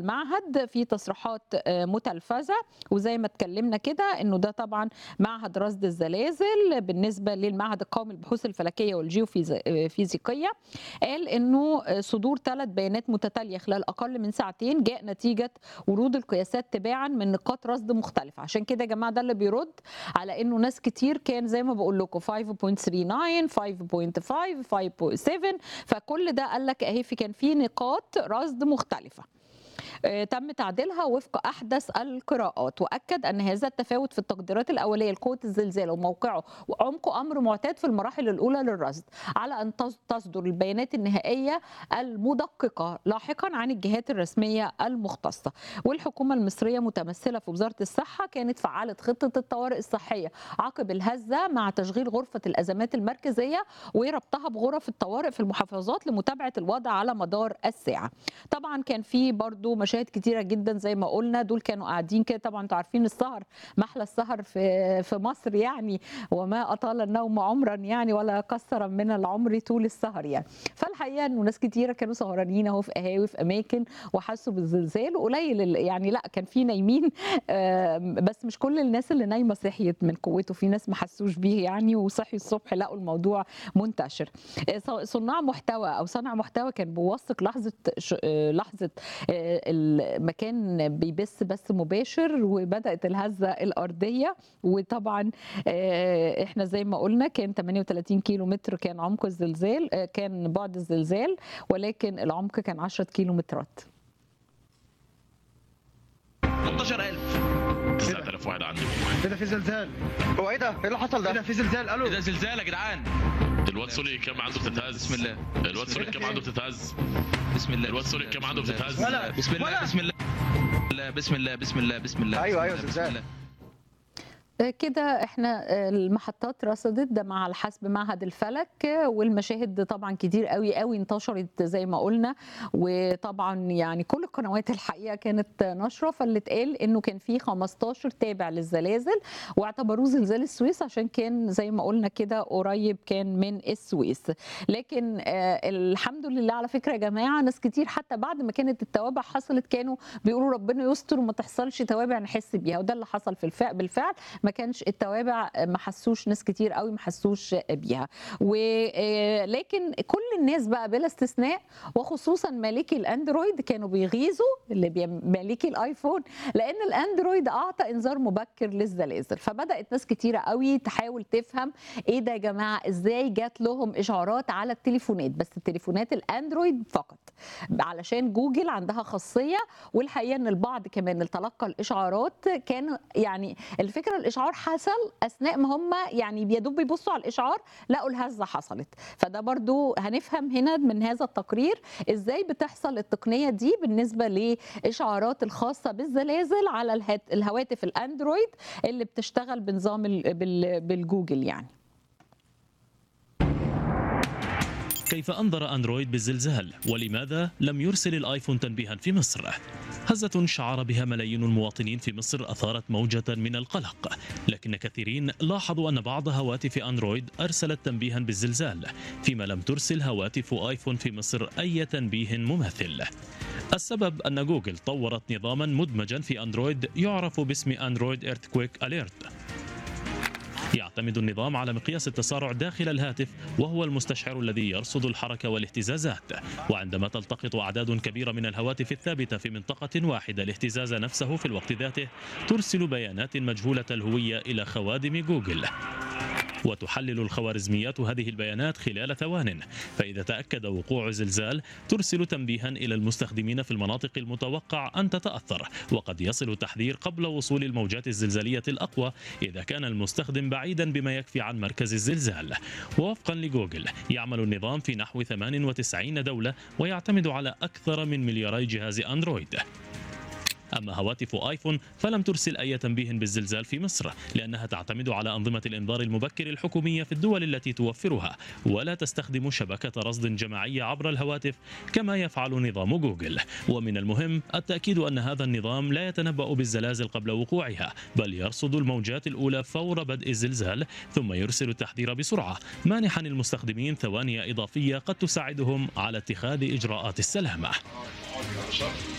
المعهد في تصريحات متلفزه وزي ما اتكلمنا كده انه ده طبعا معهد رصد الزلازل بالنسبه للمعهد القومي للبحوث الفلكيه والجيوفيزيقيه قال انه صدور ثلاث بيانات متتاليه خلال اقل من ساعتين جاء نتيجه ورود القياسات تباعا من نقاط رصد مختلفه عشان كده يا جماعه ده اللي بيرد على انه ناس كتير كان زي ما بقول لكم 5.39 5.5 5.7 فكل ده قال لك اهي في كان في نقاط رصد مختلفه تم تعديلها وفق احدث القراءات واكد ان هذا التفاوت في التقديرات الاوليه لقوه الزلزال وموقعه وعمقه امر معتاد في المراحل الاولى للرصد على ان تصدر البيانات النهائيه المدققه لاحقا عن الجهات الرسميه المختصه والحكومه المصريه متمثله في وزاره الصحه كانت فعلت خطه الطوارئ الصحيه عقب الهزه مع تشغيل غرفه الازمات المركزيه وربطها بغرف الطوارئ في المحافظات لمتابعه الوضع على مدار الساعه طبعا كان في برضو مشاهد كتيره جدا زي ما قلنا دول كانوا قاعدين كده طبعا انتوا عارفين السهر محلى السهر في في مصر يعني وما اطال النوم عمرا يعني ولا قصر من العمر طول السهر يعني فالحقيقه انه ناس كتيره كانوا سهرانين اهو في قهاوي في اماكن وحسوا بالزلزال وقليل يعني لا كان في نايمين بس مش كل الناس اللي نايمه صحيت من قوته في ناس ما حسوش بيه يعني وصحي الصبح لقوا الموضوع منتشر صناع محتوى او صانع محتوى كان بيوثق لحظه لحظه المكان بيبث بث مباشر وبدات الهزه الارضيه وطبعا احنا زي ما قلنا كان 38 كيلو متر كان عمق الزلزال كان بعد الزلزال ولكن العمق كان 10 كيلو مترات 16000 9000 واحد عندي ايه ده في زلزال هو ايه ده؟ ايه اللي حصل ايه ده؟ ده في زلزال الو ده زلزال يا جدعان الواد سوري كام عنده بتتهز بسم الله الواد سوري كام عنده بتتهز بسم الله الواد سوري كام عنده بتتهز ولا بسم الله ولا. بسم الله بسم الله بسم الله بسم الله أيوة، بسم أيوة، الله، زلزال. بسم الله. كده احنا المحطات رصدت ده مع الحسب معهد الفلك والمشاهد طبعا كتير قوي قوي انتشرت زي ما قلنا وطبعا يعني كل القنوات الحقيقه كانت نشره فاللي اتقال انه كان في 15 تابع للزلازل واعتبروه زلزال السويس عشان كان زي ما قلنا كده قريب كان من السويس لكن آه الحمد لله على فكره يا جماعه ناس كتير حتى بعد ما كانت التوابع حصلت كانوا بيقولوا ربنا يستر وما تحصلش توابع نحس بيها وده اللي حصل في الفعل بالفعل ما كانش التوابع ما حسوش ناس كتير قوي ما حسوش بيها ولكن كل الناس بقى بلا استثناء وخصوصا مالكي الاندرويد كانوا بيغيظوا اللي بي- مالكي الايفون لان الاندرويد اعطى انذار مبكر للزلازل فبدات ناس كتيره قوي تحاول تفهم ايه ده يا جماعه ازاي جات لهم اشعارات على التليفونات بس التليفونات الاندرويد فقط علشان جوجل عندها خاصيه والحقيقه ان البعض كمان اللي تلقى الاشعارات كان يعني الفكره الاشعار حصل اثناء ما هم يعني بيدوب بيبصوا على الاشعار لقوا الهزه حصلت فده برضو هنفهم هنا من هذا التقرير ازاي بتحصل التقنيه دي بالنسبه لاشعارات الخاصه بالزلازل على الهات- الهواتف الاندرويد اللي بتشتغل بنظام ال- بال- بالجوجل يعني كيف أنذر أندرويد بالزلزال ولماذا لم يرسل الآيفون تنبيها في مصر هزة شعر بها ملايين المواطنين في مصر أثارت موجة من القلق لكن كثيرين لاحظوا أن بعض هواتف أندرويد أرسلت تنبيها بالزلزال فيما لم ترسل هواتف آيفون في مصر أي تنبيه مماثل السبب أن جوجل طورت نظاما مدمجا في أندرويد يعرف باسم أندرويد إيرثكويك أليرت يعتمد النظام على مقياس التسارع داخل الهاتف وهو المستشعر الذي يرصد الحركة والاهتزازات وعندما تلتقط أعداد كبيرة من الهواتف الثابتة في منطقة واحدة الاهتزاز نفسه في الوقت ذاته ترسل بيانات مجهولة الهوية إلى خوادم جوجل وتحلل الخوارزميات هذه البيانات خلال ثوان فإذا تأكد وقوع زلزال ترسل تنبيها إلى المستخدمين في المناطق المتوقع أن تتأثر وقد يصل التحذير قبل وصول الموجات الزلزالية الأقوى إذا كان المستخدم بعيدا بما يكفي عن مركز الزلزال ووفقا لجوجل يعمل النظام في نحو 98 دولة ويعتمد على أكثر من ملياري جهاز أندرويد أما هواتف آيفون فلم ترسل أي تنبيه بالزلزال في مصر لأنها تعتمد على أنظمة الإنذار المبكر الحكومية في الدول التي توفرها ولا تستخدم شبكة رصد جماعية عبر الهواتف كما يفعل نظام جوجل ومن المهم التأكيد أن هذا النظام لا يتنبأ بالزلازل قبل وقوعها بل يرصد الموجات الأولى فور بدء الزلزال ثم يرسل التحذير بسرعة مانحا المستخدمين ثواني إضافية قد تساعدهم على اتخاذ إجراءات السلامة